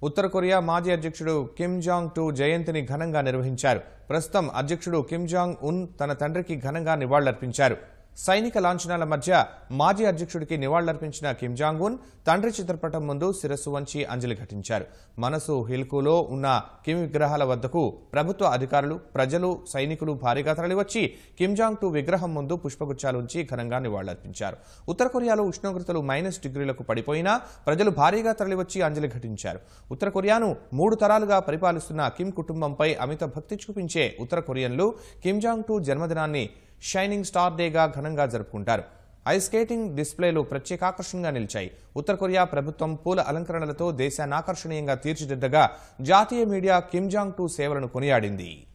ఉత్తర Korea మాజీ అధ్యక్షుడు Kim Jong to జయంతిని ఘనంగా నిర్వహించారు ప్రస్తుతం అధ్యక్షుడు కిమ్ జాంగ్ ఉన్ తన తండ్రికి ఘనంగా నివాళులర్పించారు సైనిక లాంఛనాల మధ్య మాజీ అధ్యక్షుడికి నివాళులర్పించిన కిమ్ జాంగ్ ఉన్ తండ్రి చిత్రపటం ముందు శిరస్సు వంచి అంజలి ఘటించారు మనసు హిల్కులో ఉన్న కిమ్ విగ్రహాల వద్దకు ప్రభుత్వ అధికారులు ప్రజలు సైనికులు భారీగా తరలివచ్చి కిమ్ జాంగ్ టు విగ్రహం ముందు పుష్పగుచ్చాలు ఉంచి ఘనంగా నివాళులర్పించారు ఉత్తర కొరియాలో ఉష్ణోగ్రతలు మైనస్ డిగ్రీలకు పడిపోయినా ప్రజలు భారీగా తరలివచ్చి అంజలి ఘటించారు ఉత్తర కొరియాను మూడు తరాలుగా పరిపాలిస్తున్న కిమ్ కుటుంబంపై అమిత భక్తి చూపించే ఉత్తర కొరియన్లు కిమ్ జాంగ్ టు జన్మదినాన్ని షైనింగ్ స్టార్ డేగా ఘనంగా జరుపుకుంటారు ఐస్ స్కేటింగ్ డిస్ప్లేలు ప్రత్యేక ఆకర్షణగా నిలిచాయి ఉత్తర కొరియా ప్రభుత్వం పూల అలంకరణలతో దేశాన్ని ఆకర్షణీయంగా తీర్చిదిద్దగా జాతీయ మీడియా కిమ్ జాంగ్ టు సేవలను కొనియాడింది